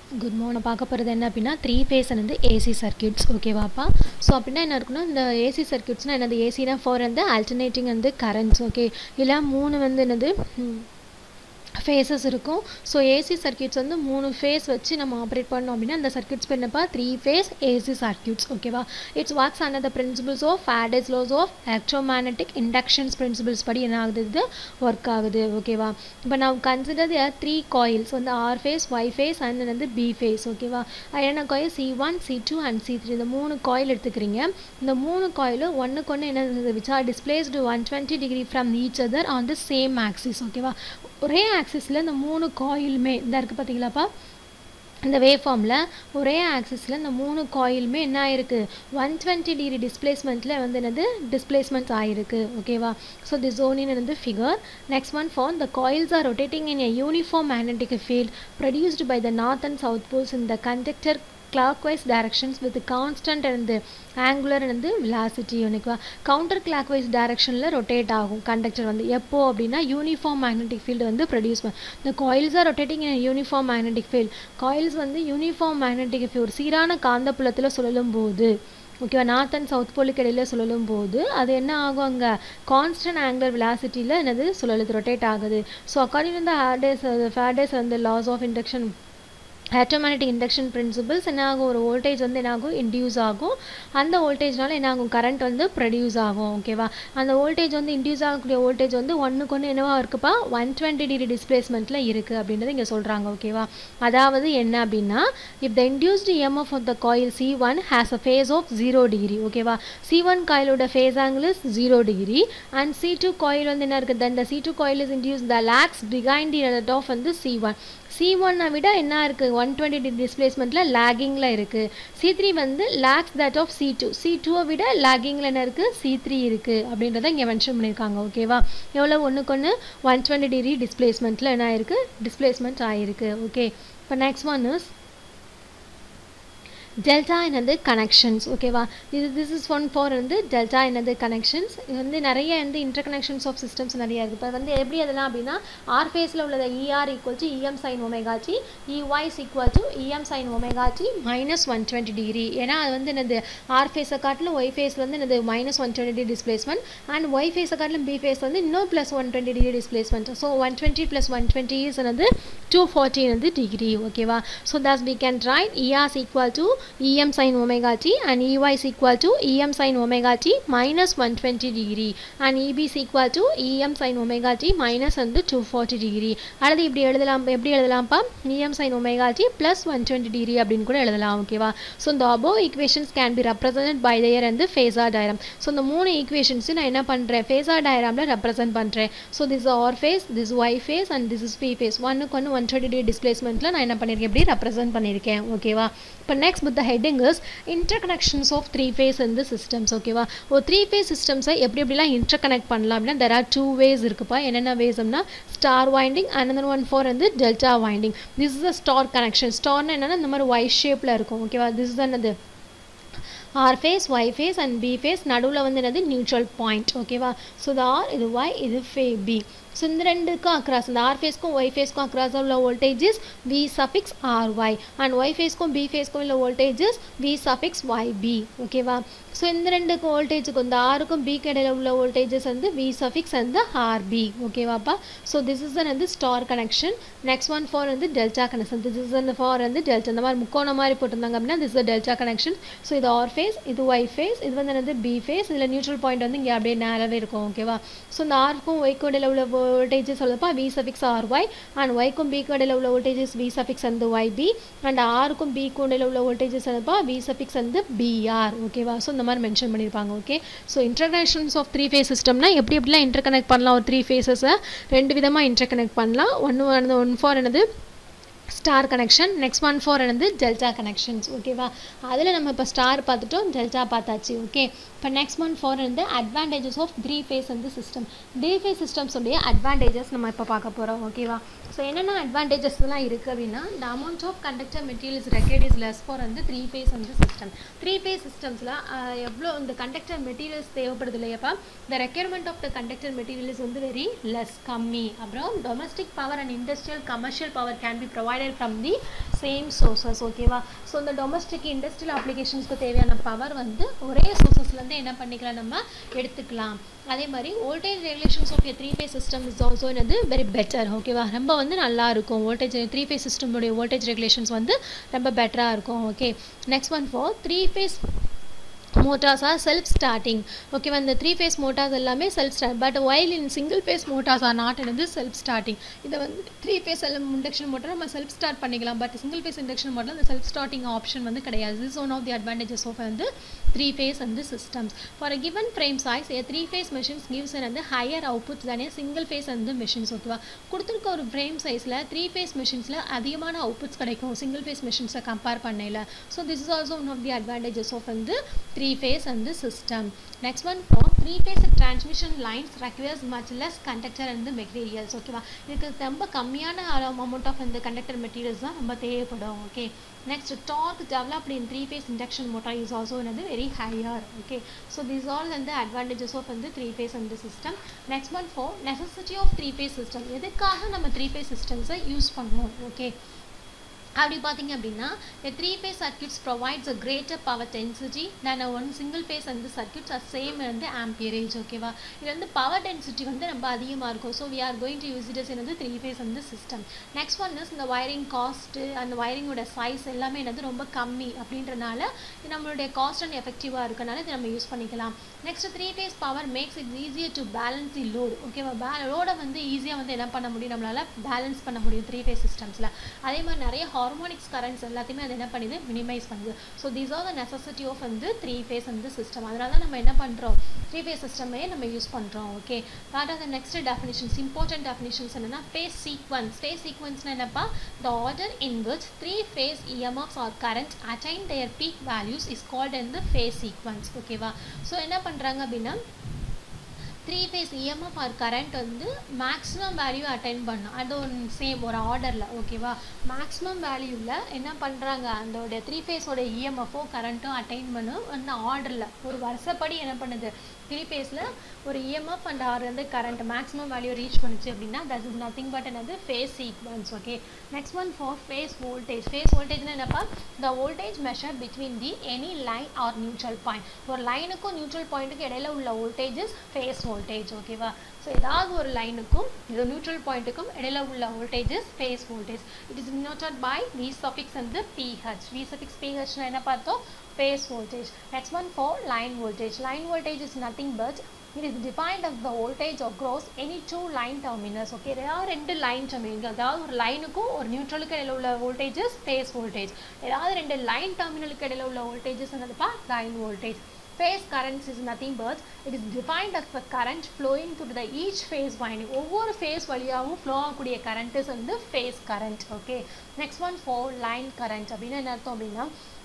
Good morning பார்க்க போகிறது என்ன அப்படின்னா த்ரீ ஃபேஸ் வந்து ஏசி சர்க்கியூட்ஸ் ஓகேவாப்பா ஸோ அப்படின்னா என்ன இருக்குன்னா இந்த ஏசி சர்க்கியூட்ஸ்னால் என்னது ஏசினா ஃபோர் வந்து ஆல்டர்னேட்டிங் வந்து கரண்ட்ஸ் ஓகே இல்லை மூணு வந்து என்னது ஃபேஸஸ் இருக்கும் ஸோ ஏசி சர்க்கியூட்ஸ் வந்து மூணு ஃபேஸ் வச்சு நம்ம ஆப்ரேட் பண்ணோம் அப்படின்னா அந்த சர்க்கியூட்ஸ் பேர் என்னப்பா த்ரீ ஃபேஸ் ஏசி சர்க்கியூட்ஸ் ஓகேவா it's works under the principles of Faraday's laws of electromagnetic inductions principles படி என்ன ஆகுது இது ஒர்க் ஆகுது ஓகேவா இப்போ நான் கன்சிடர் த்ரீ காயில்ஸ் வந்து R phase Y phase and வந்து பி ஃபேஸ் ஓகேவா என்ன coil C one C two and C three இந்த மூணு காயில் எடுத்துக்கிறீங்க இந்த மூணு காயிலும் ஒன்றுக்கு ஒன்று என்ன which are displaced one twenty degree from each other on the same axis ஓகேவா ஒரே ஆக்சிஸில் இந்த மூணு காயிலுமே இந்த இருக்குது பார்த்தீங்களாப்பா இந்த வேவ் ஃபார்மில் ஒரே ஆக்சிஸில் இந்த மூணு காயிலுமே என்ன ஆயிருக்கு ஒன் டுவெண்ட்டி டிகிரி டிஸ்பிளேஸ்மெண்ட்டில் வந்து என்னது டிஸ்பிளேஸ்மெண்ட் ஆயிருக்கு ஓகேவா ஸோ தி ஜோனின் வந்து figure next one form the coils are rotating in a uniform magnetic field produced by the north and south poles in the conductor clockwise directions with constant and angular and velocity ஓகேவா counter clockwise டைரக்ஷனில் rotate ஆகும் conductor வந்து எப்போ அப்படின்னா uniform magnetic field வந்து produce பண்ணும் இந்த coils are rotating in uniform magnetic field coils வந்து யூனிஃபார்ம் மேக்னெட்டிக் ஃபீல்ட் ஒரு சீரான காந்தப்புலத்தில் சுழலும் போது ஓகேவா நார்த் அண்ட் சவுத் போலுக்கு இடையில சுழலும் போது அது என்ன ஆகும் அங்கே கான்ஸ்டன்ட் ஆங்குலர் விலாசிட்டியில் என்னது சுழலுது ரொட்டேட் ஆகுது ஸோ அக்கார்டிங் வந்து ஃபேடேஸ் ஃபேடேஸ் வந்து laws of induction automatic induction principles என்ன ஆகும் ஒரு வோல்டேஜ் வந்து என்ன ஆகும் இன்டியூஸ் ஆகும் அந்த வோல்டேஜ்னால என்ன ஆகும் கரண்ட் வந்து ப்ரொடியூஸ் ஆகும் ஓகேவா அந்த வோல்டேஜ் வந்து இன்டியூஸ் ஆகக்கூடிய வோல்டேஜ் வந்து ஒன்றுக்கு ஒன்று என்னவா இருக்குப்பா ஒன் டுவெண்ட்டி டிகிரி டிஸ்பிளேஸ்மெண்ட்டில் இருக்குது அப்படின்றது இங்கே சொல்கிறாங்க ஓகேவா அதாவது என்ன அப்படின்னா if the induced EMF of the coil C one has a phase of zero degree ஓகேவா சி ஒன் காயிலோட phase angle is zero degree and C two coil வந்து என்ன இருக்குது இந்த C two coil is induce the lags behind the of வந்து C one C ஒன்னை விட என்ன இருக்குது ஒன் டுவெண்ட்டி டிகிரி டிஸ்பிளேஸ்மெண்ட்டில் லேகிங்கில் இருக்குது சி த்ரீ வந்து lags that of C two C டூவை விட லேகிங்கில் என்ன இருக்குது சி த்ரீ இருக்குது அப்படின்றத இங்கே மென்ஷன் பண்ணியிருக்காங்க ஓகேவா எவ்வளோ ஒன்றுக்கு ஒன்று ஒன் டுவெண்ட்டி டிகிரி டிஸ்பிளேஸ்மெண்ட்டில் என்ன ஆயிருக்கு டிஸ்பிளேஸ்மெண்ட் ஆகிருக்கு ஓகே இப்போ நெக்ஸ்ட் ஒன் இஸ் டெல்டா என்னது கனெக்ஷன்ஸ் ஓகேவா இது திஸ் இஸ் ஒன் ஃபார் வந்து டெல்டா என்னது கனெக்ஷன்ஸ் இது வந்து நிறைய வந்து இன்டர் கனெக்ஷன்ஸ் ஆஃப் சிஸ்டம்ஸ் நிறைய இருக்குது இப்போ வந்து எப்படி அதெல்லாம் அப்படின்னா ஆர் ஃபேஸில் உள்ளது E R equal to EM sine omega t E Ys equal to EM sine omega t minus one twenty degree ஏன்னா அது வந்து என்னது ஆர் ஃபேஸை காட்டிலும் ஒய் ஃபேஸ் வந்து என்னது minus one twenty degree displacement and Y ஃபேஸை காட்டிலும் பி ஃபேஸ் வந்து இன்னும் plus one twenty degree displacement so one twenty plus one twenty is என்னது டூ ஃபார்ட்டி வந்து டிகிரி ஓகேவா so thus we can write E Rs equal to em sin omega t and ey is equal to em sin omega t minus 120 degree and eb is equal to em sin omega t minus வந்து 240 degree அடுத்து இப்படி எழுதலாம் எப்படி எழுதலாம்ப்பா em sin omega t plus 120 degree அப்படின்னு கூட எழுதலாம் ஓகேவா so இந்த above equations can be represented by their வந்து phasor diagram ஸோ இந்த மூணு ஈக்குவேஷன்ஸ் நான் என்ன பண்ணுறேன் phasor diagramல ரெப்ரசென்ட் பண்ணுறேன் so this R phase this Y phase and this is B phase ஒன்னுக்கு ஒன்று ஒன் டுவெண்ட்டி டிகிரி டிஸ்பிளேஸ்மெண்ட்டில் நான் என்ன பண்ணியிருக்கேன் எப்படி ரெப்ரசென்ட் பண்ணியிருக்கேன் ஓகேவா இப்போ next with the heading is interconnections of three phase இந்த சிஸ்டம்ஸ் ஓகேவா ஒரு த்ரீ ஃபேஸ் சிஸ்டம்ஸை எப்படி எப்படிலாம் இன்டர்கனெக்ட் பண்ணலாம் அப்படின்னா தெர் ஆர் டூ வேஸ் இருக்குப்பா என்னென்ன வேஸ்னா star winding another one for வந்து delta winding this is a star connection ஸ்டார்னா என்னென்னா இந்த மாதிரி ஒய் ஷேப்பில் இருக்கும் ஓகேவா திஸ் இஸ் என்னது R phase Y phase and B phase நடுவில் வந்து என்னது நியூட்ரல் பாயிண்ட் ஓகேவா ஸோ இது ஆர் இது ஒய் இது ஃபே பி ஸோ இந்த ரெண்டுக்கும் அக்ராஸ் இந்த ஆர் ஃபேஸ்க்கும் ஒய் ஃபேஸ்க்கும் அக்ராஸ் உள்ள voltages V suffix R Y and Y ஃபேஸ்க்கும் பி ஃபேஸ்க்கும் உள்ள voltages V suffix Y B ஓகேவா ஸோ இந்த ரெண்டுக்கும் வோல்டேஜுக்கும் இந்த ஆருக்கும் பி இடையில உள்ள வோல்டேஜஸ் வந்து வி சஃபிக்ஸ் வந்து ஆர்பி ஓகேவாப்பா ஸோ திஸ் இஸ் வந்து star connection next one for வந்து டெல்டா கனெக்ஷன் திஸ் இஸ் அந்த ஃபார் வந்து டெல்டா இந்த மாதிரி முக்கோண மாதிரி போட்டிருந்தாங்க அப்படின்னா this is delta connection so இது ஆர் ஃபேஸ் இது ஒய் ஃபேஸ் இது வந்து என்னது பி ஃபேஸ் இதில் நியூட்ரல் பாயிண்ட் வந்து இங்கே அப்படியே நேரவே இருக்கும் ஓகேவா ஸோ இந்த ஆருக்கும் ஒய்க்கும் இடையில உள்ள வோல்டேஜஸ் சொல்லப்பா V suffix R Y and ஒய்க்கும் பிக்கு இடையில உள்ள வோல்டேஜஸ் வி சஃபிக்ஸ் வந்து ஒய் பி அண்ட் ஆருக்கும் பிக்கும் இடையில உள்ள வோல்டேஜஸ் சொல்லப்பா வி சஃபிக்ஸ் வந்து பிஆர் ஓகேவா ஸோ இந்த மாதிரி மென்ஷன் பண்ணியிருப்பாங்க okay so interconnections of three phase சிஸ்டம்னா எப்படி எப்படிலாம் இன்டர்கனெக்ட் பண்ணலாம் ஒரு த்ரீ ஃபேஸஸை ரெண்டு விதமாக இன்டர்கனெக்ட் பண்ணலாம் ஒன்று ஒன் ஃபார் என்னது star connection next one for வந்து டெல்டா கனெக்ஷன்ஸ் ஓகேவா அதில் நம்ம இப்போ ஸ்டார் பார்த்துட்டோம் டெல்டா பார்த்தாச்சு ஓகே இப்போ நெக்ஸ்ட் ஒன் ஃபோர் வந்து அட்வான்டேஜஸ் ஆஃப் த்ரீ ஃபேஸ் வந்து சிஸ்டம் த்ரீ ஃபேஸ் சிஸ்டம்ஸுடைய அட்வான்டேஜஸ் நம்ம இப்போ பார்க்க போகிறோம் ஓகேவா ஸோ என்னென்ன அட்வான்டேஜஸ்லாம் இருக்குது அப்படின்னா the amount of conductor materials required is less for வந்து த்ரீ ஃபேஸ் வந்து சிஸ்டம் த்ரீ ஃபேஸ் சிஸ்டம்ஸில் எவ்வளோ இந்த கண்டக்டர் மெட்டீரியல்ஸ் தேவைப்படுது இல்லையாப்பா the requirement of the conductor materials வந்து வெரி லெஸ் கம்மி அப்புறம் domestic power and industrial commercial power can be provided from the same sources ஓகேவா ஸோ இந்த டொமஸ்டிக் இண்டஸ்ட்ரியல் அப்ளிகேஷன்ஸ்க்கு தேவையான பவர் வந்து ஒரே சோர்சஸ்லேருந்து என்ன பண்ணிக்கலாம் நம்ம எடுத்துக்கலாம் அதே மாதிரி voltage regulations of three phase system is also என்னது வெரி பெட்டர் ஓகேவா ரொம்ப வந்து நல்லா இருக்கும் வோல்டேஜ் த்ரீ ஃபேஸ் சிஸ்டமுடைய வோல்டேஜ் ரெகுலேஷன்ஸ் வந்து ரொம்ப பெட்டராக இருக்கும் okay next one for three phase motors are self starting ஓகேவா இந்த த்ரீ ஃபேஸ் மோட்டார்ஸ் எல்லாமே self start but while in single phase motors are not என்னது செல்ஃப் ஸ்டார்டிங் இதை வந்து த்ரீ ஃபேஸ் இண்டக்ஷன் மோட்டார் நம்ம செல்ஃப் ஸ்டார்ட் பண்ணிக்கலாம் but single phase induction மோட்டரில் அந்த செல்ஃப் ஸ்டார்டிங் ஆப்ஷன் வந்து கிடையாது this one of the advantages of வந்து த்ரீ ஃபேஸ் வந்து systems for a given frame size a three phase machines gives வந்து higher output தானே சிங்கிள் ஃபேஸ் வந்து மிஷின்ஸ் ஓகேவா கொடுத்துருக்க ஒரு ஃப்ரேம் சைஸில் த்ரீ ஃபேஸ் மிஷின்ஸில் அதிகமான அவுட்புட்ஸ் கிடைக்கும் சிங்கிள் ஃபேஸ் மிஷின்ஸை கம்பேர் பண்ணையில் so this is also one of the advantages of வந்து த்ரீ ஃபேஸ் வந்து system. Next one for three phase transmission lines requires much less conductor and the materials. ஓகேவா இதுக்கு ரொம்ப கம்மியான அமௌண்ட் ஆஃப் இந்த conductor materials தான் ரொம்ப தேவைப்படும் okay next torque developed in three phase induction motor is also வந்து very higher okay so this all வந்து அட்வான்டேஜஸ் ஆஃப் வந்து த்ரீ ஃபேஸ் அந்த system next one for necessity of three phase system எதுக்காக நம்ம three phase சிஸ்டம்ஸை use பண்ணுவோம் okay அப்படி பார்த்தீங்க அப்படின்னா a three phase circuits provides a greater power density than a one single phase வந்து circuits are same வந்து amperage ஓகேவா இது வந்து பவர் டென்சிட்டி வந்து ரொம்ப அதிகமாக இருக்கும் so we are going to use it வந்து த்ரீ ஃபேஸ் வந்து சிஸ்டம் நெக்ஸ்ட் ஒன் இஸ் இந்த வயரிங் காஸ்ட்டு அந்த வயரிங்கோட சைஸ் எல்லாமே என்னது ரொம்ப கம்மி அப்படின்றனால இது நம்மளுடைய காஸ்ட் அண்ட் எஃபெக்டிவாக இருக்கனால இதை நம்ம யூஸ் பண்ணிக்கலாம் next three phase power makes it easier to balance the load ஓகேவா பே லோடை வந்து ஈஸியாக வந்து என்ன பண்ண முடியும் நம்மளால் பேலன்ஸ் பண்ண முடியும் த்ரீ ஃபேஸ் சிஸ்டம்ஸில் அதே மாதிரி நிறைய ஹார்மோனிக்ஸ் கரண்ட்ஸ் எல்லாத்தையுமே அது என்ன பண்ணுது மினிமைஸ் பண்ணுது so these are the necessity of வந்து த்ரீ ஃபேஸ் வந்து சிஸ்டம் அதனால தான் நம்ம என்ன பண்ணுறோம் த்ரீ ஃபேஸ் சிஸ்டமே நம்ம யூஸ் பண்ணுறோம் okay what are the next definitions important definitions என்னன்னா ஃபேஸ் சீக்வன்ஸ் ஃபேஸ் சீக்வன்ஸ்னா என்னப்பா the order in which three phase EMFs are current attain their peak values is called in the phase sequence ஓகேவா so என்ன பண்ணுறாங்க அப்படின்னா three phase EMF R current வந்து maximum value attain பண்ணும் அது ஒரு சேம் ஒரு ஆர்டரில் ஓகேவா மேக்ஸிமம் வேல்யூவில் என்ன பண்ணுறாங்க அதோட த்ரீ ஃபேஸோட இஎம்எஃபோ கரண்ட்டும் அட்டைன் பண்ணும் அந்த ஆர்டரில் ஒரு வருஷப்படி என்ன பண்ணுது த்ரீ ஃபேஸில் ஒரு இஎம்எஃப் அண்ட் ஆர் வந்து கரண்ட் மேக்ஸிமம் வேல்யூ ரீச் பண்ணுச்சு அப்படின்னா தட் இஸ் நத்திங் பட் என்னது phase sequence okay next one for phase voltage phase வோல்டேஜ்னா என்னப்பா the voltage measure between the any line or neutral point ஒரு லைனுக்கும் நியூட்ரல் பாயிண்ட்டுக்கு இடையில உள்ள வோல்டேஜஸ் ஃபேஸ் வோல்டேஜ் ஓகேவா ஸோ ஏதாவது ஒரு லைனுக்கும் இது நியூட்ரல் பாயிண்ட்டுக்கும் இடையில உள்ள voltages phase voltage it is noted by V suffix வந்து பிஹெச் வி சஃபிக்ஸ் பிஹெச்னா என்ன பார்த்தோம் phase voltage. Next one for line voltage. Line voltage is nothing but it is defined as the voltage across any two line terminals. Okay, ஏதாவது ரெண்டு line terminal அதாவது ஒரு லைனுக்கும் ஒரு நியூட்ரலுக்கு இடையில உள்ள வோல்டேஜஸ் ஃபேஸ் வோல்டேஜ் ஏதாவது ரெண்டு லைன் டெர்மினலுக்கு இடையில உள்ள வோல்டேஜஸ் என்னதுப்பா line voltage phase currents is nothing but it is defined as the current flowing through the each phase winding ஒவ்வொரு phase வழியாகவும் flow ஆகக்கூடிய current is வந்து phase current okay next one for line current அப்படின்னா என்ன அர்த்தம் அப்படின்னா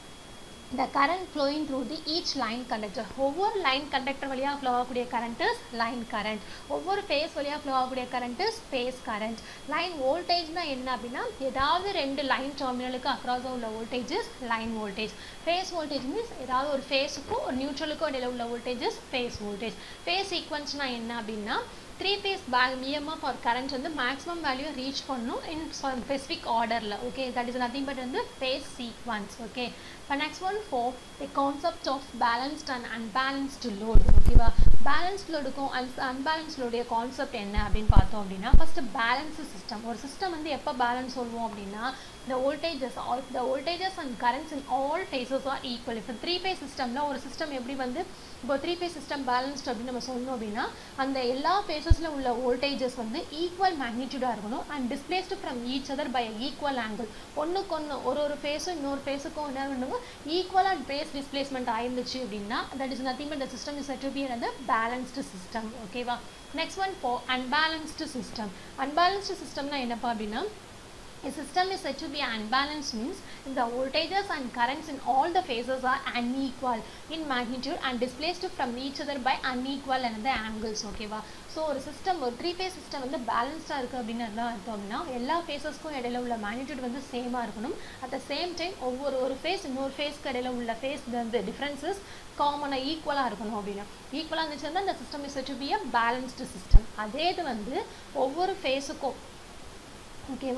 the current flowing through the each line conductor ஒவ்வொரு line conductor வழியாக ஃப்ளோ ஆகக்கூடிய current is லைன் current ஒவ்வொரு ஃபேஸ் வழியாக ஃப்ளோ ஆகக்கூடிய current is phase current line வோல்டேஜ்னா என்ன அப்படின்னா ஏதாவது ரெண்டு லைன் டெர்மினலுக்கு அக்ராஸ் உள்ள voltages line voltage phase voltage means ஏதாவது ஒரு ஃபேஸுக்கும் ஒரு நியூட்ரலுக்கும் இடையில உள்ள வோல்டேஜஸ் ஃபேஸ் வோல்டேஜ் ஃபேஸ் சீக்வன்ஸ்னா என்ன அப்படின்னா three phase back EMF R current வந்து மேக்ஸிமம் வேல்யூ ரீச் பண்ணும் இன் ஸ்பெசிஃபிக் ஆர்டரில் okay that is nothing but வந்து ஃபேஸ் சீக்வன்ஸ் ஓகே இப்போ next one for the concept of balanced and unbalanced load ஓகேவா balanced லோடுக்கும் அன் அன்பேலன்ஸ் லோடைய concept என்ன அப்படின்னு பார்த்தோம் அப்படின்னா ஃபஸ்ட்டு பேலன்ஸ் சிஸ்டம் ஒரு சிஸ்டம் வந்து எப்போ பேலன்ஸ் சொல்லுவோம் அப்படின்னா the voltages all the voltages and currents in all phases are equal இப்போ த்ரீ phase சிஸ்டம்ல ஒரு சிஸ்டம் எப்படி வந்து இப்போ த்ரீ phase சிஸ்டம் பேலன்ஸ்ட் அப்படின்னு நம்ம சொன்னோம் அப்படின்னா அந்த எல்லா ஃபேஸஸில் உள்ள வோல்டேஜஸ் வந்து ஈக்குவல் மேக்னிடியூடாக இருக்கணும் and displaced from each other by equal angle ஒன்றுக்கு ஒன்று ஒரு ஒரு ஃபேஸும் இன்னொரு ஃபேஸுக்கும் என்ன பண்ணுங்க ஈக்குவலாக ஃபேஸ் டிஸ்பிளேஸ்மெண்ட் ஆயிருந்துச்சு அப்படின்னா that is nothing but the system is to be அந்த பேலன்ஸ்டு சிஸ்டம் ஓகேவா next one for unbalanced system unbalanced சிஸ்டம்னா என்னப்பா அப்படின்னா A system is said to be unbalanced means if the voltages and currents in all the phases are unequal in magnitude and displaced from each other by unequal another angles ஓகேவா so ஒரு system ஒரு three phase system வந்து பேலன்ஸ்டாக இருக்குது அப்படின்னு என்ன அர்த்தம் அப்படின்னா எல்லா ஃபேஸஸ்க்கும் இடையில உள்ள மேக்னிடியூட் வந்து சேமாக இருக்கணும் அட் த சேம் டைம் ஒவ்வொரு ஒரு ஃபேஸ் இன்னொரு ஃபேஸ்க்கு இடையில உள்ள ஃபேஸ் வந்து டிஃப்ரென்சஸ் காமனாக ஈக்குவலாக இருக்கணும் அப்படின்னா ஈக்குவலாக இருந்துச்சுன்னா இந்த system is to be a balanced system அதே இது வந்து ஒவ்வொரு ஃபேஸுக்கும் ஓகேவா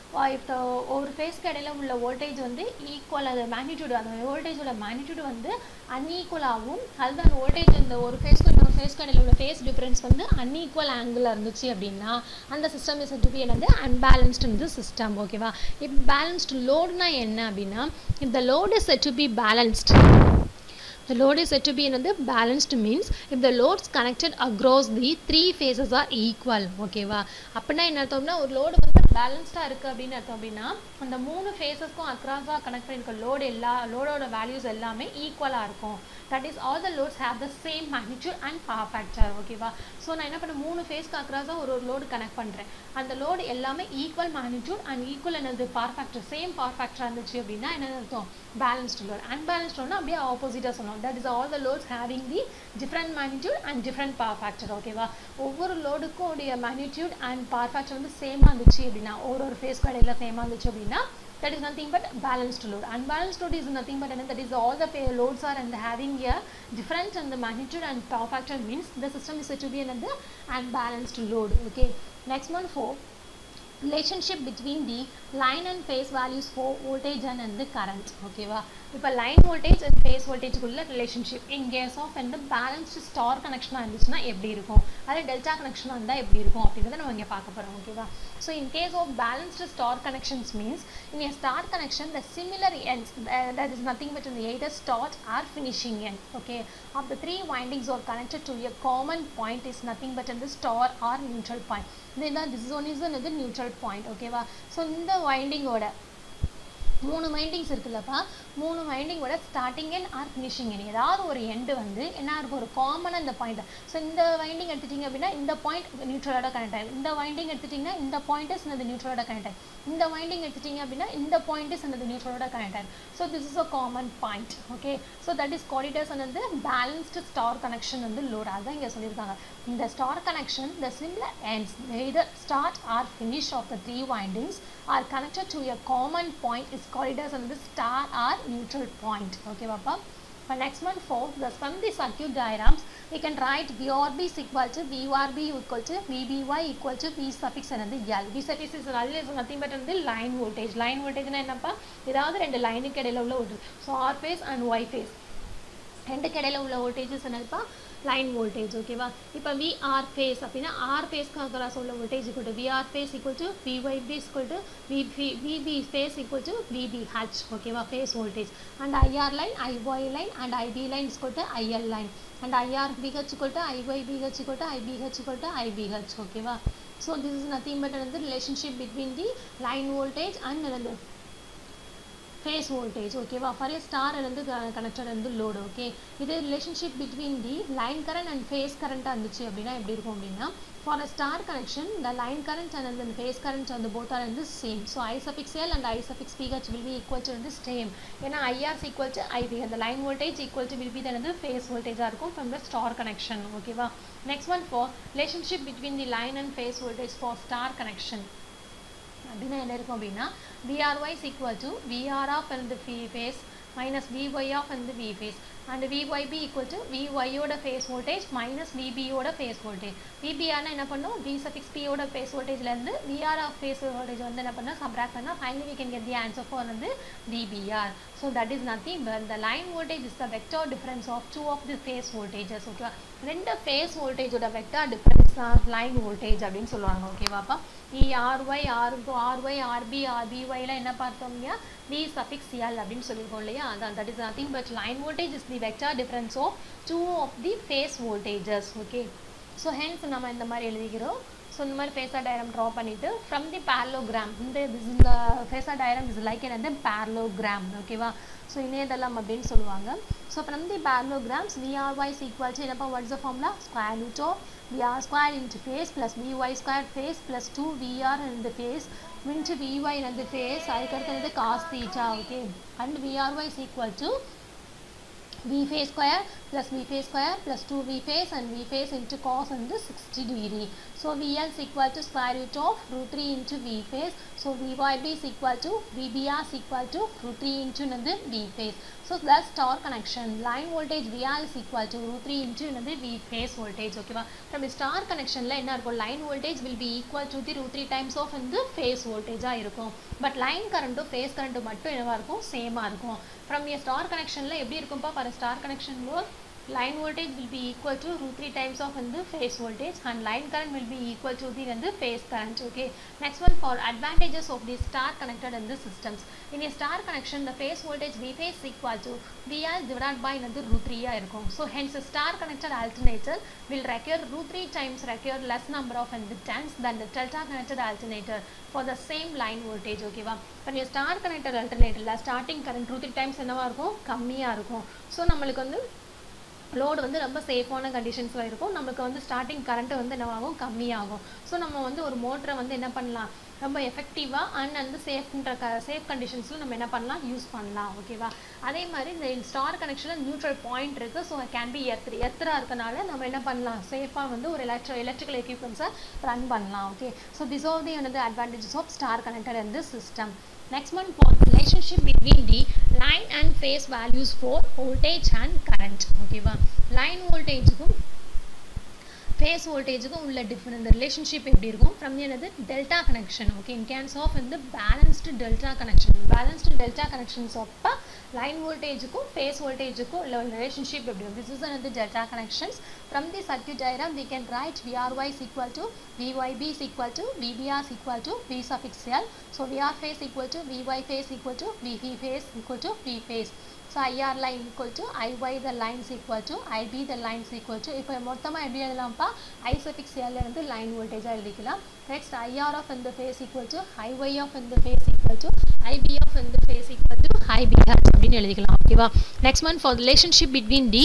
இப்போ ஒரு ஃபேஸ்க்கு இடையில உள்ள வோல்டேஜ் வந்து ஈக்குவல் அது மேக்னிடியூட் அந்த வோல்டேஜோட மேக்னிடியூட் வந்து அன்ஈக்குவலாகவும் அதுதான் அந்த வோல்டேஜ் அந்த ஒரு ஃபேஸ்க்கு இன்னொரு ஃபேஸ்க்கு இடையில உள்ள ஃபேஸ் டிஃபரன்ஸ் வந்து அன்ஈக்குவல் ஆங்கிளில் இருந்துச்சு அப்படின்னா அந்த சிஸ்டம் இஸ் டு பி என்னது அன்பேலன்ஸ்டு இந்த சிஸ்டம் ஓகேவா இப்போ பேலன்ஸ்டு லோடுனா என்ன அப்படின்னா இந்த load is to be balanced The load is said to be another balanced means if the loads connected across the three phases are equal ஓகேவா அப்படின்னா என்ன அர்த்தம்னா ஒரு லோடு வந்து பேலன்ஸ்டாக இருக்குது அப்படின்னு அர்த்தம் அப்படின்னா அந்த மூணு ஃபேஸஸ்க்கும் அக்ராஸாக கனெக்ட் பண்ணியிருக்க லோடு எல்லா லோடோட வேல்யூஸ் எல்லாமே ஈக்குவலாக இருக்கும் that is all the loads have the same magnitude and power factor ஓகேவா ஸோ நான் என்ன பண்ணேன் மூணு ஃபேஸ்க்கு அக்ராஸாக ஒரு ஒரு லோடு கனெக்ட் பண்ணுறேன் அந்த லோடு எல்லாமே ஈக்குவல் மேக்னிடியூட் அண்ட் ஈக்குவல் என்னது பவர் ஃபேக்டர் சேம் பவர் ஃபேக்டராக இருந்துச்சு அப்படின்னா என்ன அர்த்தம் பேலன்ஸ்டு லோட் அன்பேலன்ஸ்டு லோட்னா அப்படியே ஆப்போசிட்டாக சொல்லணும் that is all the loads having the different magnitude and different power factor ஓகேவா ஒவ்வொரு லோடுக்கும் உடைய மேக்னிடியூட் அண்ட் பவர் ஃபேக்டர் வந்து சேமாக இருந்துச்சு அப்படின்னா ஒரு ஒரு ஃபேஸ் கடையில் சேமாக இருந்துச்சு அப்படின்னா that is nothing but balanced load unbalanced load is nothing but that is all the loads are and having a difference in the magnitude and power factor means the system is said to be another unbalanced load okay next one for relationship between the line and phase values for voltage and, and the current ஓகேவா இப்போ line voltage and phase வோல்டேஜுக்குள்ள relationship in case of வந்து balanced star கனெக்ஷனாக இருந்துச்சுன்னா எப்படி இருக்கும் அதே delta கனெக்ஷனாக இருந்தால் எப்படி இருக்கும் அப்படின்றத நம்ம இங்கே பார்க்க போகிறோம் ஓகேவா so in case of balanced star connections means in a star connection the similar ends uh, that is nothing but in the either start or finishing end okay of the three windings are connected to a common point is nothing but in the star or neutral point then this one is another neutral point ஓகேவா so இந்த வைண்டிங்கோட மூணு windings இருக்குல்லப்பா மூணு வைண்டிங்கோட starting end or finishing end ஏதாவது ஒரு end வந்து என்ன இருக்கும் ஒரு காமனாக இந்த பாயிண்ட் ஸோ இந்த வைண்டிங் எடுத்துட்டிங்க அப்படின்னா இந்த பாயிண்ட் நியூட்ரலோட கனெக்ட் ஆகும் இந்த வைண்டிங் எடுத்துட்டிங்கன்னா இந்த பாயிண்ட் இஸ் இந்த நியூட்ரலோட கனெக்ட் ஆகும் இந்த வைண்டிங் எடுத்துட்டிங்க அப்படின்னா இந்த பாயிண்ட் இஸ் இந்த நியூட்ரலோட கனெக்ட் ஆகும் so this is a common point okay so that is காலிடர்ஸ் வந்து பேலன்ஸ்டு ஸ்டார் கனெக்ஷன் வந்து லோட் அதான் இங்கே சொல்லியிருக்காங்க இந்த star connection the similar ends either start or finish of the three windings are connected to a common point is called as the star or neutral point okay papa for next one four thus from the circuit diagrams we can write vrb is equal to vrb equal to vby equal to v suffix another l v suffix is always nothing but the line voltage line voltage னா என்னப்பா ஏதாவது ரெண்டு லைனுக்கு இடையில உள்ள voltage so r phase and y phase ரெண்டுக்கு இடையில உள்ள வோல்டேஜஸ் என்னதுப்பா லைன் வோல்டேஜ் ஓகேவா இப்போ விஆர் ஃபேஸ் அப்படின்னா ஆர் ஃபேஸ்க்கு அக்ராஸ் உள்ள voltage equal to VR phase equal to VYB equal to VB VB phase equal to VBPH ஓகேவா phase voltage and IR line IY line and IB line equal to IL line and IR PH equal to IY PH equal to IBPH equal to IBPH ஓகேவா so this is nothing but வந்து relationship between the line voltage and வந்து phase voltage ஓகேவா for a star வந்து connected வந்து load okay இது relationship between the line current and phase கரண்ட்டாக இருந்துச்சு அப்படின்னா எப்படி இருக்கும் அப்படின்னா for a star connection the line current and அந்த ஃபேஸ் கரண்ட் வந்து போத் ஆர் வந்து same so I suffix L and I suffix PH will be equal to வந்து சேம் ஏன்னா ஐஆர்ஸ் ஈக்குவல் டு ஐபி அந்த line voltage equal to will be வந்து phase வோல்டேஜாக இருக்கும் from the star connection ஓகேவா next one for relationship between the line and phase voltage for star connection அப்படின்னா என்ன இருக்கும் அப்படின்னா VRY is equal to VR of அந்த ஃபி ஃபேஸ் மைனஸ் விஒய் ஆஃப் அந்த V phase and VYB equal to விஒய்யோட phase voltage minus விபியோட phase voltage விபிஆர்னா என்ன பண்ணும் வி சஃபிக்ஸ் பியோட ஃபேஸ் வோல்டேஜ்லேருந்து விஆர் ஆஃப் ஃபேஸ் வோல்டேஜ் வந்து என்ன பண்ணால் சப்ராக்ட் பண்ணால் finally we can get the answer for வந்து VBR so that is nothing but the line voltage is the vector difference of two of the phase voltages ஓகேவா ரெண்டு phase வோல்டேஜோட vector difference தான் line voltage அப்படின்னு சொல்லுவாங்க ஓகேவாப்பா இ RY R RY RB ஆர்பிஒய்லாம் என்ன பார்த்தோம் இல்லையா வி சஃபிக்ஸ் எல் அப்படின்னு சொல்லியிருக்கோம் இல்லையா அதான் that is nothing but line voltage is the vector difference of two of the phase voltages okay so hence நம்ம இந்த மாதிரி எழுதிக்கிறோம் ஸோ இந்த மாதிரி ஃபேஸா டயரம் ட்ரா பண்ணிவிட்டு ஃப்ரம் தி பேரலோகிராம் இந்த இந்த ஃபேஸா டயரம் இஸ் லைக் என்னது பேரலோகிராம் ஓகேவா ஸோ இணையதளம் அப்படின்னு சொல்லுவாங்க so from the parallelograms VRY is equal to என்னப்பா what's the formula square root of VR square into face plus Vy square face plus 2 VR in the face into Vy in the face அதுக்கடுத்து cos theta okay and VRY is equal to V face square plus v phase square plus 2 v phase and v phase into cos and 60 degree. So VL is equal to square root of root 3 into v phase. So VYB is equal to VBR is equal to root 3 into another v phase. So that's star connection. Line voltage VR is equal to root 3 into another v phase voltage. Okay வா from the star connection ல என்ன இருக்கும் line voltage will be equal to the root 3 times of இந்த phase voltage ஆ இருக்கும் but line கரண்ட்டும் phase கரண்ட்டும் மட்டும் என்னவா இருக்கும் சேமா இருக்கும் from a star connectionல எப்படி இருக்கும்பா for a star connection load line voltage will be equal to root 3 times of the phase voltage and line current will be equal to the the phase current okay next one for advantages of the star connected in the systems in a star connection the phase voltage v phase is equal to vr divided by another root 3 ஆ இருக்கும் so hence a star connected alternator will require root 3 times require less number of inductance than the delta connected alternator for the same line voltage okay வா இப்போ நீ star connected alternatorல starting current root 3 times என்னவா இருக்கும் கம்மியா இருக்கும் so நம்மளுக்கு வந்து load வந்து ரொம்ப சேஃபான கண்டிஷன்ஸில் இருக்கும் நமக்கு வந்து ஸ்டார்டிங் கரண்ட்டு வந்து என்னவாகும் கம்மியாகும் ஸோ நம்ம வந்து ஒரு மோட்டரை வந்து என்ன பண்ணலாம் ரொம்ப எஃபெக்டிவாக அண்ட் வந்து சேஃப்ன்ற க சேஃப் கண்டிஷன்ஸில் நம்ம என்ன பண்ணலாம் யூஸ் பண்ணலாம் ஓகேவா அதே மாதிரி இந்த ஸ்டார் கனெக்ஷனில் நியூட்ரல் பாயிண்ட் இருக்குது ஸோ கேன் பி எர்த் எர்த்தராக இருக்கனால நம்ம என்ன பண்ணலாம் சேஃபாக வந்து ஒரு எலக்ட்ரோ எலக்ட்ரிக்கல் எக்யூப்மெண்ட்ஸை ரன் பண்ணலாம் okay so this are the another advantages of star connected in this system next one for relationship between the line and phase values for voltage and current ஓகேவா லைன் வோல்டேஜுக்கும் phase வோல்டேஜுக்கும் உள்ள difference இந்த relationship எப்படி இருக்கும் from என்னது delta connection okay in case of வந்து balanced delta connection balanced delta connections அப்போ லைன் வோல்டேஜுக்கும் ஃபேஸ் வோல்டேஜுக்கும் உள்ள ரிலேஷன்ஷிப் எப்படி இருக்கும் this is another delta connections from the circuit diagram we can write vry is equal to vyb is equal to vbr is equal to v suffix l so vr phase equal to vy phase equal to vb phase equal to v phase so IR line equal to IY the line is equal to IB the line is equal to இப்போ மொத்தமாக எப்படி எழுதலாம்ப்பா I suffix L இருந்து line voltage எழுதிக்கலாம் next IR of in the phase equal to IY of in the phase equal to IB of in the phase equal to IBH அப்படின்னு எழுதிக்கலாம் ஓகேவா next one for relationship between the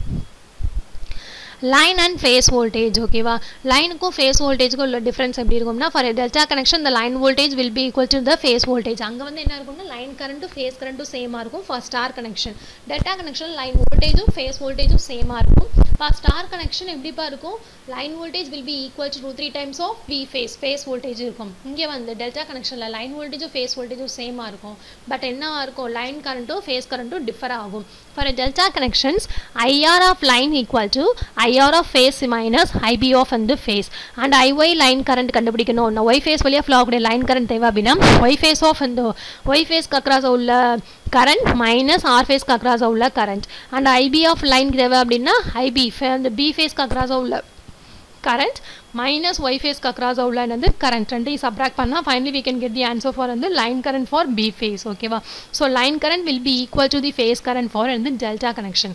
line and phase voltage ஓகேவா லைனுக்கும் phase வோல்டேஜுக்கும் உள்ள difference எப்படி இருக்கும்னா for delta connection the line voltage will be equal to the phase voltage அங்கே வந்து என்ன இருக்கும்னா லைன் கரண்ட்டும் ஃபேஸ் கரண்ட்டும் சேமாக இருக்கும் for star connection delta connection line வோல்டேஜும் ஃபேஸ் வோல்டேஜும் சேமாக இருக்கும் ஃபார் ஸ்டார் கனெக்ஷன் எப்படிப்பா இருக்கும் line voltage will be equal to two three times of V phase phase voltage இருக்கும் இங்கே வந்து டெல்டா கனெக்ஷனில் லைன் வோல்டேஜும் ஃபேஸ் வோல்டேஜும் சேமாக இருக்கும் பட் என்னவா இருக்கும் லைன் கரண்ட்டும் ஃபேஸ் கரண்ட்டும் டிஃபர் ஆகும் for delta connections IR of line equal to IR of phase minus IB of வந்து phase and IY line current கண்டுபிடிக்கணும் நான் ஒய் ஃபேஸ் வழியாக ஃப்ளோ ஆகக்கூடிய லைன் கரண்ட் தேவை அப்படின்னா ஒய் ஃபேஸ் ஆஃப் இந்த ஒய் ஃபேஸ்க்கு அக்ராஸ் உள்ள கரண்ட் மைனஸ் ஆர் ஃபேஸ்க்கு அக்ராஸ் உள்ள current and IB of line தேவை அப்படின்னா ஐபி அந்த பி ஃபேஸ்க்கு அக்ராஸ் உள்ள current minus y phase க்கு across உள்ள என்னது current ரெண்டையும் subtract பண்ணா finally we can get the answer for வந்து line current for B phase ஓகேவா so line current will be equal to the phase current for வந்து delta connection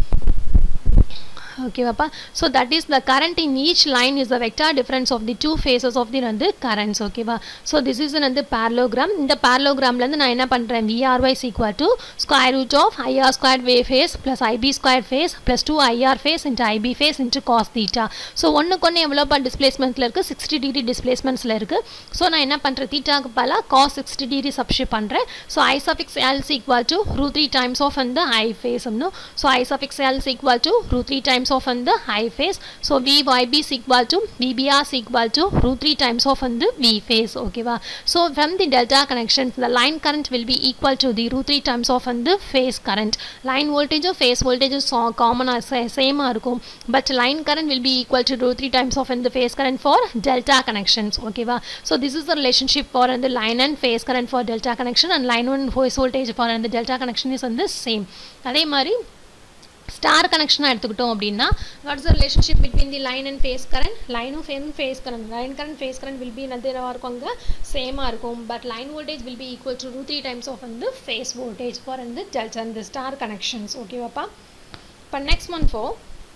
ஓகேவாப்பா so that is the current in each line is the vector difference of the two phases of the வந்து currents ஓகேவா so this is வந்து parallelogram இந்த பேரலோகிராம்லேருந்து நான் என்ன பண்ணுறேன் VRY equal to square root of IR square way phase plus IB square phase plus two IR phase into IB phase into cos theta so ஒன்றுக்கு ஒன்று எவ்வளோப்பா டிஸ்பிளேஸ்மெண்ட்டில் இருக்குது சிக்ஸ்டி டிகிரி டிஸ்பிளேஸ்மெண்ட்ஸில் இருக்குது ஸோ நான் என்ன பண்ணுறேன் தீட்டாக்கு பல காஸ் சிக்ஸ்டி டிகிரி சப்ஷிப் பண்ணுறேன் so I suffix Ls equal to root three times of அந்த I phase so I suffix Ls equal to root three times of on the high phase so vyb is equal to vbr is equal to root 3 times of on the v phase okay va so from the delta connections the line current will be equal to the root 3 times of on the phase current line voltage or phase voltage is common as same இருக்கும் but line current will be equal to root 3 times of in the phase current for delta connections okay va so this is the relationship for on the line and phase current for delta connection and line one phase voltage for on the delta connection is on the same அதே மாதிரி star கனெக்ஷனாக எடுத்துக்கிட்டோம் அப்படின்னா what's the relationship between the line and phase current லைனும் ஃபேம் phase current line current phase current will be என்னதுவாக இருக்கும் அங்கே சேமாக இருக்கும் but line voltage will be equal to two three times of வந்து ஃபேஸ் வோல்டேஜ் ஃபார் வந்து delta இந்த ஸ்டார் கனெக்ஷன்ஸ் ஓகேவாப்பா இப்போ நெக்ஸ்ட் ஒன் ஃபோர்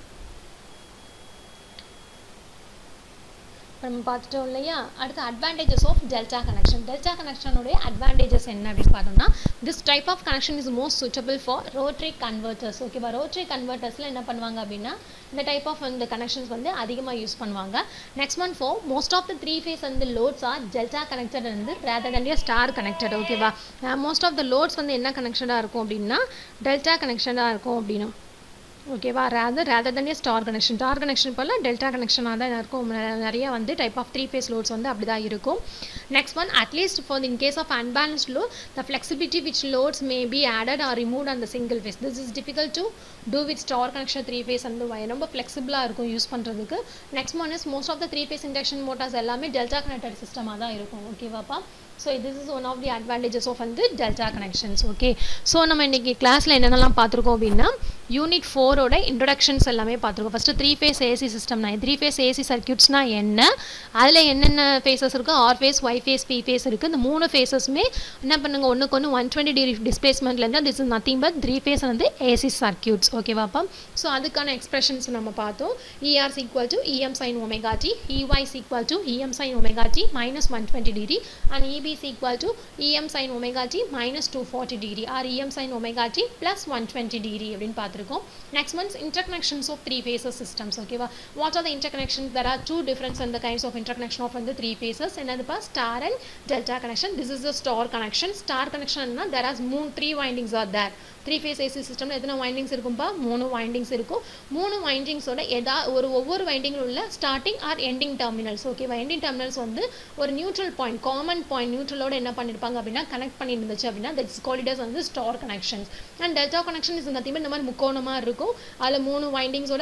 நம்ம பார்த்துட்டோம் இல்லையா அடுத்து advantages of delta connection delta கனெக்ஷனுடைய அட்வான்டேஜஸ் என்ன அப்படின்னு பார்த்தோம்னா this type of connection is most suitable for rotary converters ஓகேவா ரோட்ரி கன்வெர்ட்டர்ஸில் என்ன பண்ணுவாங்க அப்படின்னா இந்த டைப் ஆஃப் இந்த கனெக்ஷன்ஸ் வந்து அதிகமாக யூஸ் பண்ணுவாங்க next one for most of the three phase வந்து லோட்ஸ் ஆர் டெல்டா கனெக்டட் வந்து ரேதர் தன் ஸ்டார் கனெக்டட் ஓகேவா மோஸ்ட் ஆஃப் த லோட்ஸ் வந்து என்ன கனெக்ஷனாக இருக்கும் அப்படின்னா டெல்டா கனெக்ஷனாக இருக்கும் அப்படின்னா ஓகேவா rather rather than star connection star connection போல டெல்டா கனெக்ஷனாக தான் இருக்கும் நெ- நிறைய வந்து type of three phase loads வந்து அப்படி தான் இருக்கும் next one at least for in case of unbalanced load the flexibility which loads may be added or remove அந்த single phase this is difficult to do with star connection three phase அந்த வை- ரொம்ப ஃப்ளெக்சிபிளாக இருக்கும் யூஸ் பண்ணுறதுக்கு next one is most of the three phase induction motors எல்லாமே delta connected சிஸ்டமாக தான் இருக்கும் ஓகேவாப்பா so this is one of the advantages of வந்து டெல்டா கனெக்ஷன்ஸ் ஓகே ஸோ நம்ம இன்னைக்கு கிளாஸில் என்னென்னலாம் பார்த்துருக்கோம் அப்படின்னா யூனிட் ஃபோரோட இன்ட்ரொடக்ஷன்ஸ் எல்லாமே பார்த்துருக்கோம் ஃபஸ்ட்டு த்ரீ ஃபேஸ் ஏசி சிஸ்டம்னா த்ரீ ஃபேஸ் ஏசி சர்க்யூட்ஸ்னா என்ன அதில் என்னென்ன ஃபேஸஸ் இருக்கோ R phase Y phase B phase இருக்குது இந்த மூணு ஃபேஸஸுமே என்ன பண்ணுங்க ஒன்றுக்கு ஒன்று ஒன் டுவெண்ட்டி டிகிரி டிஸ்பிளேஸ்மெண்ட்லேருந்து this is nothing but three phase வந்து ஏசி சர்க்யூட்ஸ் ஓகேவாப்பா ஸோ அதுக்கான எக்ஸ்பிரஷன்ஸ் நம்ம பார்த்தோம் e R is equal to EM sine omega t e Y is equal to EM sine omega t minus one twenty degree and EB is equal to em sin omega t minus 240 degree or em sin omega t plus 120 degree அப்படின்னு பார்த்துருக்கோம் next one's interconnections of three phases systems ஓகேவா what are the interconnections there are two different and the kinds of interconnection of the three phases என்னதுப்பா star and delta connection this is the star connection star connection னா there are moon three windings are there three phase AC சிஸ்டமில் எத்தனை windings இருக்கும்பா மூணு windings இருக்கும் மூணு வைண்டிங்ஸோட எதா ஒரு ஒவ்வொரு வைண்டிங்கில் உள்ள ஸ்டார்டிங் ஆர் எண்டிங் டெர்மினல்ஸ் ஓகேவா எண்டிங் டெர்மினல்ஸ் வந்து ஒரு நியூட்ரல் பாயிண்ட் காமன் பாயிண்ட் நியூட்ரலோட என்ன பண்ணியிருப்பாங்க அப்படின்னா கனெக்ட் பண்ணியிருந்துச்சு அப்படின்னா தட்ஸ் காலிடஸ் வந்து star connections and delta connection is இந்த இந்த மாதிரி முக்கோணமாக இருக்கும் அதில் மூணு வைண்டிங்ஸோட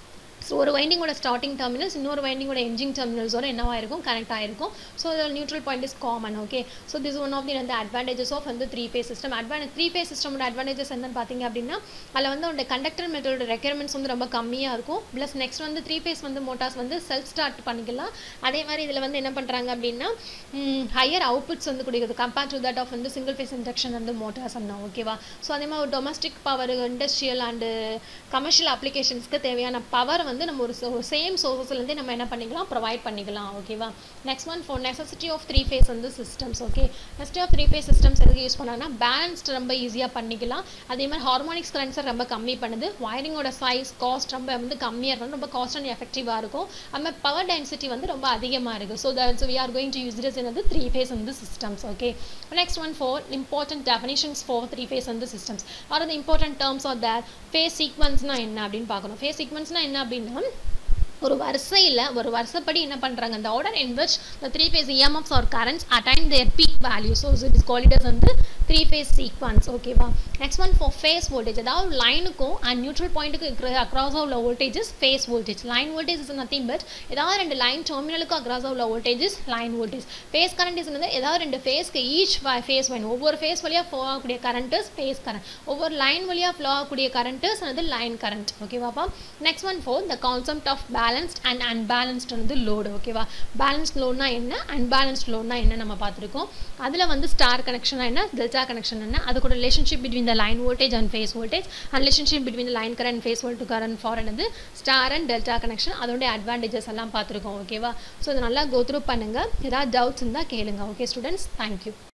ஸோ ஒரு வைண்டிங்கோட ஸ்டார்டிங் டெர்மினல்ஸ் இன்னொரு வைண்டிங்கோட எஞ்சிங் டெர்மினல்ஸோட என்னவா இருக்கும் கனெக்ட் ஆயிருக்கும் ஸோ இதோட neutral point is common okay so this one of the அந்த அட்வான்டேஜஸ் ஆஃப் வந்து three phase system advantage three phase சிஸ்டமோட அட்வான்டேஜஸ் என்னன்னு பார்த்தீங்க அப்படின்னா அதில் வந்து அந்த கண்டக்டர் மெத்தடோட ரெக்யர்மெண்ட்ஸ் வந்து ரொம்ப கம்மியாக இருக்கும் ப்ளஸ் நெக்ஸ்ட் வந்து த்ரீ ஃபேஸ் வந்து மோட்டார்ஸ் வந்து செல்ஃப் ஸ்டார்ட் பண்ணிக்கலாம் அதே மாதிரி இதில் வந்து என்ன பண்ணுறாங்க அப்படின்னா ஹையர் அவுட்புட்ஸ் வந்து கொடுக்குது கம்பேர் டு தட் ஆஃப் வந்து சிங்கிள் ஃபேஸ் இண்டக்ஷன் வந்து மோட்டார்ஸ் அப்படின்னா ஓகேவா ஸோ அதே மாதிரி ஒரு domestic power industrial and commercial அப்ளிகேஷன்ஸ்க்கு தேவையான பவர் வந்து நம்ம ஒரு சேம் சோர்சஸ்லேருந்தே நம்ம என்ன பண்ணிக்கலாம் ப்ரொவைட் பண்ணிக்கலாம் ஓகேவா next one for necessity of three phase வந்து systems okay next of three phase systems எதுக்கு யூஸ் பண்ணாங்கன்னா பேலன்ஸ்ட் ரொம்ப ஈஸியாக பண்ணிக்கலாம் அதே மாதிரி ஹார்மோனிக்ஸ் கரண்ட்ஸை ரொம்ப கம்மி பண்ணுது வயரிங்கோட சைஸ் காஸ்ட் ரொம்ப வந்து கம்மியாக இருக்கும் ரொம்ப காஸ்ட் அண்ட் எஃபெக்டிவாக இருக்கும் அது மாதிரி பவர் டென்சிட்டி வந்து ரொம்ப அதிகமாக இருக்குது so that's we are going to use this in the three phase வந்து systems okay next one four important definitions for three phase வந்து systems are the important terms are there phase சீக்வன்ஸ்னால் என்ன அப்படின்னு பார்க்கணும் ஃபேஸ் சீக்வன்ஸ்னால் என்ன அப்படின்னா ஒரு வரிசையில் ஒரு வருஷப்படி என்ன பண்ணுறாங்க அந்த order in which the three phase EMFs or currents attain their peak value so it is called as வந்து த்ரீ ஃபேஸ் சீக்வன்ஸ் ஓகேவா next one for phase voltage அதாவது லைனுக்கும் அண்ட் நியூட்ரல் பாயிண்ட்டுக்கு இருக்கிற அக்ராஸாக உள்ள voltages phase voltage line voltage is nothing but ஏதாவது ரெண்டு லைன் டெர்மினலுக்கு அக்ராஸாக உள்ள voltages line voltage phase current is வந்து ஏதாவது ரெண்டு ஃபேஸ்க்கு ஈச் ஃபேஸ் வேணும் ஒவ்வொரு ஃபேஸ் வழியாக ஃப்ளோ ஆகக்கூடிய கரண்ட்ஸ் ஃபேஸ் கரண்ட் ஒவ்வொரு லைன் வழியாக ஃப்ளோ ஆகக்கூடிய கரண்ட்ஸ் வந்து லைன் கரண்ட் ஓகேவாப்பா next one for the concept of balanced and unbalanced வந்து லோடு ஓகேவா பேலன்ஸ்ட் லோட்னா என்ன அன்பேலன்ஸ்ட் லோட்னா என்ன நம்ம பார்த்துருக்கோம் அதில் வந்து ஸ்டார் கனெக்ஷன் என்ன டெல்டா கனெக்ஷன் என்ன அதுக்கூட relationship between the line voltage and phase voltage and relationship between the line current phase volt current for வந்து ஸ்டார் அண்ட் டெல்டா கனெக்ஷன் அதோடைய அட்வான்டேஜஸ் எல்லாம் பார்த்துருக்கோம் ஓகேவா ஸோ இதை நல்லா கோத்ரூ பண்ணுங்கள் ஏதாவது டவுட்ஸ் இருந்தால் கேளுங்க ஓகே ஸ்டூடெண்ட்ஸ் தேங்க்யூ